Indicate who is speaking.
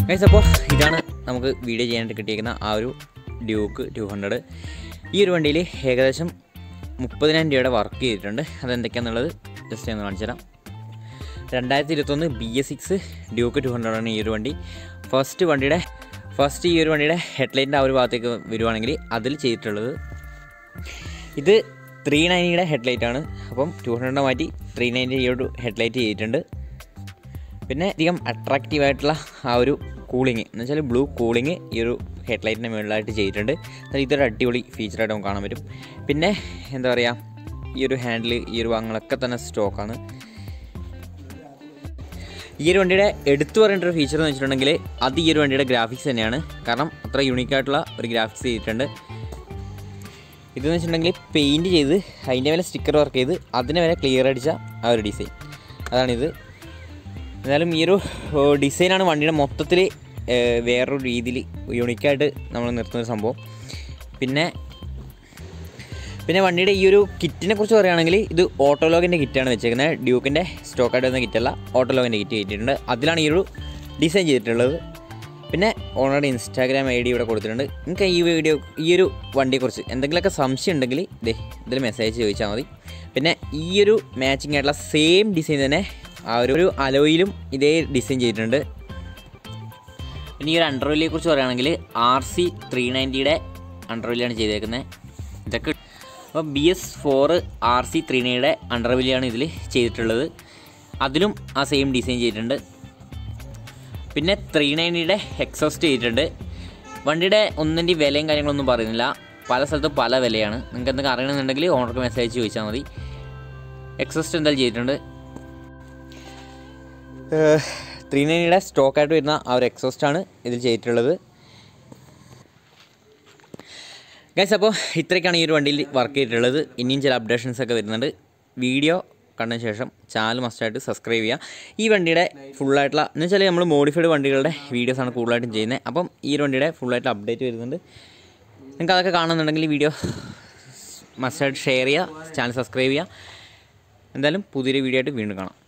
Speaker 1: guys അപ്പോൾ ഇതാണ് നമുക്ക് വീഡിയോ ചെയ്യാനായിട്ട് കിട്ടിയിരിക്കുന്ന ആ ഒരു ഡ്യൂക്ക് ടു ഹൺഡ്രഡ് ഈ ഒരു വണ്ടിയിൽ ഏകദേശം മുപ്പതിനായിരം രൂപയുടെ വർക്ക് ചെയ്തിട്ടുണ്ട് അതെന്തൊക്കെയാണെന്നുള്ളത് ജസ്റ്റ് ഒന്ന് കാണിച്ചു തരാം രണ്ടായിരത്തി ഇരുപത്തൊന്ന് B S six Duke two ഹൺഡ്രഡാണ് ഈ ഒരു വണ്ടി ഫസ്റ്റ് വണ്ടിയുടെ ഫസ്റ്റ് ഈ ഒരു വണ്ടിയുടെ ഹെഡ്ലൈറ്റിൻ്റെ ആ ഒരു ഭാഗത്തേക്ക് വരുവാണെങ്കിൽ അതിൽ ചെയ്തിട്ടുള്ളത് ഇത് ത്രീ നയൻറ്റിയുടെ ഹെഡ്ലൈറ്റ് ആണ് അപ്പം ടു ഹൺഡ്രഡ് മാറ്റി ത്രീ നയൻറ്റി ഈ ഒരു ഹെഡ്ലൈറ്റ് ചെയ്തിട്ടുണ്ട് പിന്നെ അധികം അട്രാക്റ്റീവ് ആയിട്ടുള്ള ആ ഒരു കൂളിങ് എന്ന് വെച്ചാൽ ബ്ലൂ കൂളിങ് ഈ ഒരു ഹെഡ്ലൈറ്റിൻ്റെ മുകളിലായിട്ട് ചെയ്തിട്ടുണ്ട് എന്നാൽ ഇതൊരു അടിപൊളി ഫീച്ചറായിട്ട് നമുക്ക് കാണാൻ പറ്റും പിന്നെ എന്താ പറയുക ഈ ഒരു ഹാൻഡിൽ ഈ ഒരു ഭാഗങ്ങളൊക്കെ തന്നെ സ്റ്റോക്കാണ് ഈ ഒരു വണ്ടിയുടെ എടുത്തു പറയേണ്ട ഒരു ഫീച്ചർ എന്ന് വെച്ചിട്ടുണ്ടെങ്കിൽ അത് ഈ ഒരു വണ്ടിയുടെ ഗ്രാഫിക്സ് തന്നെയാണ് കാരണം അത്ര യൂണിക്കായിട്ടുള്ള ഒരു ഗ്രാഫിക്സ് ചെയ്തിട്ടുണ്ട് ഇതെന്ന് വെച്ചിട്ടുണ്ടെങ്കിൽ പെയിൻറ്റ് ചെയ്ത് അതിൻ്റെ മേലെ സ്റ്റിക്കർ വർക്ക് ചെയ്ത് അതിന് വരെ ക്ലിയർ അടിച്ച ആ ഒരു ഡിസൈൻ അതാണിത് എന്നാലും ഈ ഒരു ഡിസൈനാണ് വണ്ടിയുടെ മൊത്തത്തിൽ വേറൊരു രീതിയിൽ യൂണിക്കായിട്ട് നമ്മൾ നിർത്തുന്ന ഒരു സംഭവം പിന്നെ പിന്നെ വണ്ടിയുടെ ഈ ഒരു കിറ്റിനെ കുറിച്ച് പറയുകയാണെങ്കിൽ ഇത് ഓട്ടോലോഗിൻ്റെ കിറ്റാണ് വെച്ചേക്കുന്നത് ഡ്യൂക്കിൻ്റെ സ്റ്റോക്കായിട്ട് വരുന്ന കിറ്റല്ല ഓട്ടോലോഗിൻ്റെ കിറ്റ് കിട്ടിയിട്ടുണ്ട് അതിലാണ് ഈ ഒരു ഡിസൈൻ ചെയ്തിട്ടുള്ളത് പിന്നെ ഓൾറെഡി ഇൻസ്റ്റാഗ്രാം ഐ ഡി ഇവിടെ കൊടുത്തിട്ടുണ്ട് നിങ്ങൾക്ക് ഈ വീഡിയോ ഈ ഒരു വണ്ടിയെക്കുറിച്ച് എന്തെങ്കിലുമൊക്കെ സംശയം ഉണ്ടെങ്കിൽ ദേ ഇതിൽ മെസ്സേജ് ചോദിച്ചാൽ മതി പിന്നെ ഈ ഒരു മാച്ചിങ് ആയിട്ടുള്ള സെയിം ഡിസൈൻ തന്നെ ആ ഒരു ഒരു അലോയിലും ഇതേ ഡിസൈൻ ചെയ്തിട്ടുണ്ട് പിന്നെ ഈ ഒരു അണ്ടർവെല്ലിയെ കുറിച്ച് പറയുകയാണെങ്കിൽ ആർ സി ത്രീ നയൻറ്റിയുടെ അണ്ടർവെല്ലിയാണ് ചെയ്തേക്കുന്നത് ഇതൊക്കെ അപ്പോൾ B S four R C three നയൻറ്റിയുടെ അണ്ടർവെല്ലിയാണ് ഇതിൽ ചെയ്തിട്ടുള്ളത് അതിലും ആ സെയിം ഡിസൈൻ ചെയ്തിട്ടുണ്ട് പിന്നെ ത്രീ നയൻറ്റിയുടെ എക്സോസ്റ്റ് ചെയ്തിട്ടുണ്ട് വണ്ടിയുടെ ഒന്നിൻ്റെ വിലയും കാര്യങ്ങളൊന്നും പറയുന്നില്ല പല സ്ഥലത്തും പല വിലയാണ് നിങ്ങൾക്ക് എന്തൊക്കെ അറിയണമെന്നുണ്ടെങ്കിൽ ഓണർക്ക് മെസ്സേജ് ചോദിച്ചാൽ മതി എക്സോസ്റ്റ് എന്തായാലും ചെയ്തിട്ടുണ്ട് ത്രീ നയൻറ്റിയുടെ സ്റ്റോക്കായിട്ട് വരുന്ന ആ ഒരു എക്സോസ്റ്റാണ് ഇതിൽ ചെയ്തിട്ടുള്ളത് ഗൈസ് അപ്പോൾ ഇത്രയൊക്കെയാണ് ഈ ഒരു വണ്ടിയിൽ വർക്ക് ചെയ്തിട്ടുള്ളത് ഇനിയും ചില അപ്ഡേഷൻസ് ഒക്കെ വരുന്നുണ്ട് വീഡിയോ കണ്ടതിന് ശേഷം ചാനൽ മസ്റ്റായിട്ട് സബ്സ്ക്രൈബ് ചെയ്യുക ഈ വണ്ടിയുടെ ഫുള്ളായിട്ടുള്ള എന്ന് വെച്ചാൽ നമ്മൾ മോഡിഫൈഡ് വണ്ടികളുടെ വീഡിയോസാണ് കൂടുതലായിട്ടും ചെയ്യുന്നത് അപ്പം ഈ ഒരു വണ്ടിയുടെ ഫുള്ളായിട്ട് അപ്ഡേറ്റ് വരുന്നുണ്ട് നിങ്ങൾക്ക് അതൊക്കെ കാണുന്നുണ്ടെങ്കിൽ ഈ വീഡിയോ മസ്റ്റായിട്ട് ഷെയർ ചെയ്യുക ചാനൽ സബ്സ്ക്രൈബ് ചെയ്യുക എന്തായാലും പുതിയൊരു വീഡിയോ ആയിട്ട് വീണ്ടും കാണാം